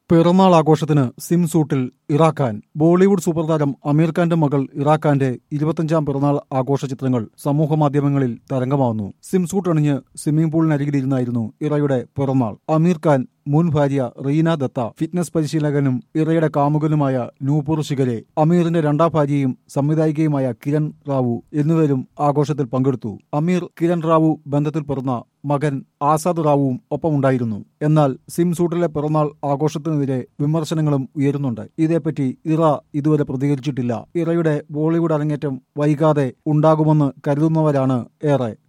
പിറന്നാൾ ആഘോഷത്തിന് സിം സൂട്ടിൽ ഇറാഖാൻ ബോളിവുഡ് സൂപ്പർ താരം അമീർ ഖാന്റെ മകൾ ഇറാഖാന്റെ ഇരുപത്തഞ്ചാം പിറന്നാൾ ആഘോഷ ചിത്രങ്ങൾ സമൂഹ മാധ്യമങ്ങളിൽ തരംഗമാവുന്നു സിം സൂട്ട് അണിഞ്ഞ് സ്വിമ്മിംഗ് പൂളിനരികിലിരുന്നായിരുന്നു ഇറയുടെ പിറന്നാൾ അമീർ ഖാൻ മുൻ ഭാര്യ റീന ദത്ത ഫിറ്റ്നസ് പരിശീലകനും ഇറയുടെ കാമുകനുമായ നൂപുർ ശിഖരെ അമീറിന്റെ രണ്ടാം ഭാര്യയും സംവിധായികയുമായ കിരൺ റാവു എന്നിവരും ആഘോഷത്തിൽ പങ്കെടുത്തു അമീർ കിരൺ റാവു ബന്ധത്തിൽ പിറന്ന മകൻ ആസാദ് റാവുവും ഒപ്പമുണ്ടായിരുന്നു എന്നാൽ സിം സൂട്ടിലെ പിറന്നാൾ ആഘോഷത്തിനെതിരെ വിമർശനങ്ങളും ഉയരുന്നുണ്ട് ഇതേപ്പറ്റി ഇറ ഇതുവരെ പ്രതികരിച്ചിട്ടില്ല ഇറയുടെ ബോളിവുഡ് അരങ്ങേറ്റം വൈകാതെ ഉണ്ടാകുമെന്ന് കരുതുന്നവരാണ് ഏറെ